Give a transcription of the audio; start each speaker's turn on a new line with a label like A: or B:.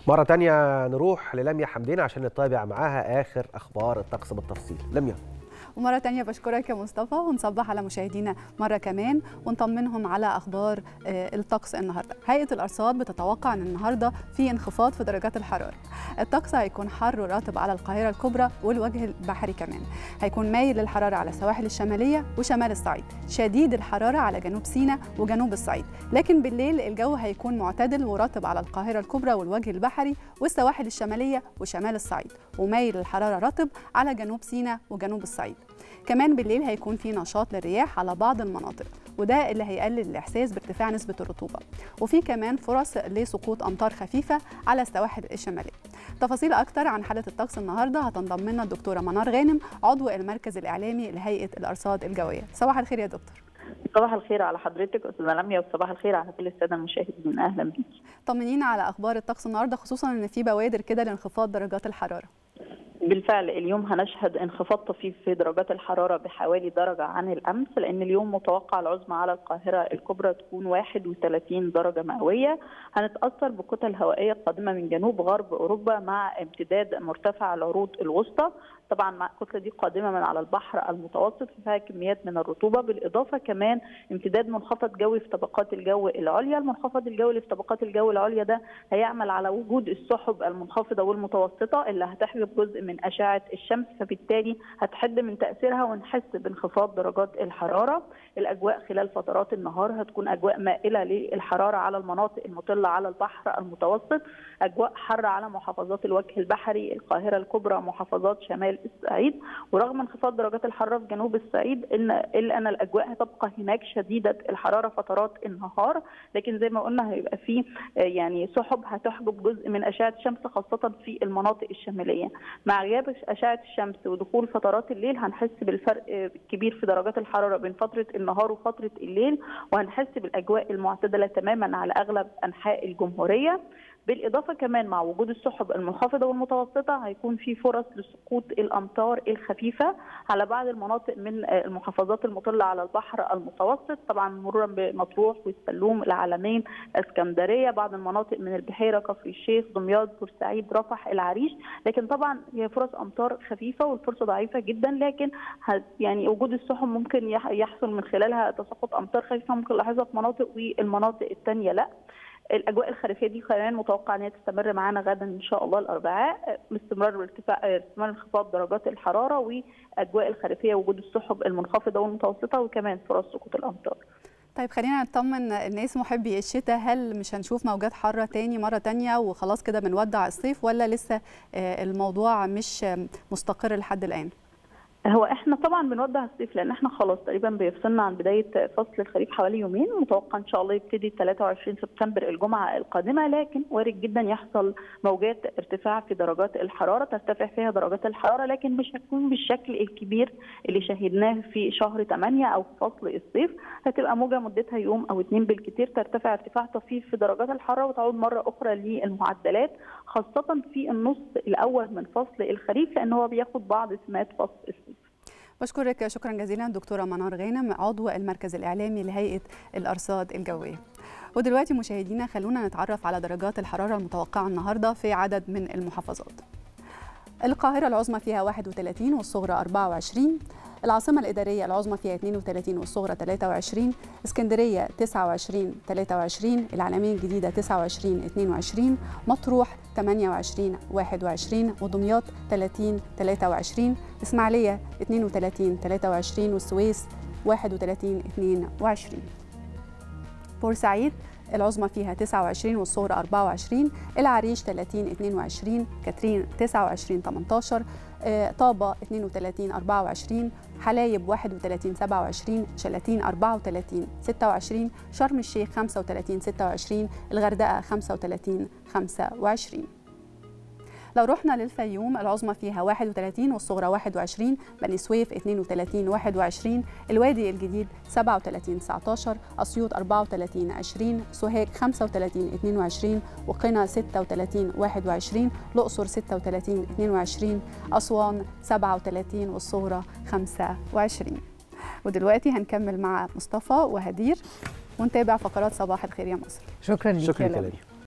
A: مرة تانية نروح للميا حمدين عشان نتابع معاها آخر أخبار الطقس بالتفصيل لميا
B: ومرة تانية بشكرك يا مصطفى ونصبح على مشاهدينا مرة كمان ونطمنهم على أخبار الطقس النهاردة هيئة الأرصاد بتتوقع أن النهاردة في انخفاض في درجات الحرارة الطقس هيكون حر ورطب على القاهرة الكبرى والوجه البحري كمان هيكون مايل للحرارة على السواحل الشمالية وشمال الصعيد شديد الحرارة على جنوب سيناء وجنوب الصعيد لكن بالليل الجو هيكون معتدل ورطب على القاهرة الكبرى والوجه البحري والسواحل الشمالية وشمال الصعيد ومايل للحرارة رطب على جنوب سيناء وجنوب الصعيد كمان بالليل هيكون في نشاط للرياح على بعض المناطق وده اللي هيقلل الاحساس بارتفاع نسبه الرطوبه وفي كمان فرص لسقوط امطار خفيفه على السواحل الشماليه تفاصيل اكتر عن حاله الطقس النهارده هتنضم لنا الدكتوره منار غانم عضو المركز الاعلامي لهيئه الارصاد الجويه صباح الخير يا دكتور
C: صباح الخير على حضرتك استاذه لميا وصباح الخير على كل الساده المشاهدين اهلا بيكي
B: طمنينا على اخبار الطقس النهارده خصوصا ان في بوادر كده لانخفاض درجات الحراره
C: بالفعل اليوم هنشهد انخفاض طفيف في درجات الحراره بحوالي درجه عن الامس لان اليوم متوقع العظمى على القاهره الكبرى تكون 31 درجه مئويه هنتاثر بكتل هوائيه قادمه من جنوب غرب اوروبا مع امتداد مرتفع العروض الوسطى طبعا مع الكتله دي قادمه من على البحر المتوسط فيها كميات من الرطوبه بالاضافه كمان امتداد منخفض جوي في طبقات الجو العليا المنخفض الجوي اللي في طبقات الجو العليا ده هيعمل على وجود السحب المنخفضه والمتوسطه اللي هتحجب جزء من اشعه الشمس فبالتالي هتحد من تاثيرها ونحس بانخفاض درجات الحراره الاجواء خلال فترات النهار هتكون اجواء مائله للحراره على المناطق المطله على البحر المتوسط اجواء حر على محافظات الوجه البحري القاهره الكبرى محافظات شمال الصعيد ورغم انخفاض درجات الحراره في جنوب الصعيد ان الا ان الاجواء هتبقى هناك شديده الحراره فترات النهار لكن زي ما قلنا هيبقى في يعني سحب هتحجب جزء من اشعه الشمس خاصه في المناطق الشماليه مع غياب اشعه الشمس ودخول فترات الليل هنحس بالفرق الكبير في درجات الحراره بين فتره النهار وفتره الليل وهنحس بالاجواء المعتدله تماما على اغلب انحاء الجمهوريه بالاضافه كمان مع وجود السحب المنخفضه والمتوسطه هيكون في فرص لسقوط الامطار الخفيفه على بعض المناطق من المحافظات المطله على البحر المتوسط طبعا مرورا بمطروح والسلوم العلمين اسكندريه بعض المناطق من البحيره كفر الشيخ دمياط بورسعيد رفح العريش لكن طبعا هي فرص امطار خفيفه والفرصه ضعيفه جدا لكن يعني وجود السحب ممكن يحصل من خلالها تساقط امطار خفيفه ممكن نلاحظها في مناطق والمناطق الثانيه لا الاجواء الخريفيه دي كمان متوقع ان هي تستمر معانا غدا ان شاء الله الاربعاء باستمرار ارتفاع استمرار انخفاض درجات الحراره واجواء الخريفيه وجود السحب المنخفضه والمتوسطه وكمان فرص سقوط الامطار.
B: طيب خلينا نطمن الناس محبي الشتاء هل مش هنشوف موجات حاره تاني مره تانية وخلاص كده بنودع الصيف ولا لسه الموضوع مش مستقر لحد الان؟
C: هو احنا طبعا بنودع الصيف لان احنا خلاص تقريبا بيفصلنا عن بدايه فصل الخريف حوالي يومين متوقع ان شاء الله يبتدي 23 سبتمبر الجمعه القادمه لكن وارد جدا يحصل موجات ارتفاع في درجات الحراره ترتفع فيها درجات الحراره لكن مش هتكون بالشكل الكبير اللي شاهدناه في شهر 8 او في فصل الصيف هتبقى موجه مدتها يوم او اثنين بالكثير ترتفع ارتفاع طفيف في درجات الحراره وتعود مره اخرى للمعدلات خاصه في النص الاول من فصل الخريف لان هو بياخد بعض سمات فصل الصيف
B: بشكرك شكرا جزيلا دكتوره منار غانم عضو المركز الاعلامي لهيئه الارصاد الجويه ودلوقتي مشاهدينا خلونا نتعرف على درجات الحراره المتوقعه النهارده في عدد من المحافظات القاهره العظمى فيها 31 والصغرى 24 العاصمة الإدارية العظمى فيها 32 والصغرى 23 اسكندرية 29 23 العلمين الجديدة 29 22 مطروح 28 21 ودمياط 30 23 إسماعيلية 32 23 والسويس 31 22 بورسعيد العظمى فيها 29 والصغرى 24 العريش 30 22 كاترين 29 18 طابة 32 24 حلايب 31 27 شلاتين 34 26 شرم الشيخ 35 26 الغردقة 35 25 لو رحنا للفيوم العظمى فيها 31 والصغرى 21 بني سويف 32 21 الوادي الجديد 37 19 اسيوط 34 20 سوهاج 35 22 وقنا 36 21 الاقصر 36 22 اسوان 37 والصغرى 25 ودلوقتي هنكمل مع مصطفى وهدير ونتابع فقرات صباح الخير يا مصر
D: شكرا لك
A: شكرا لك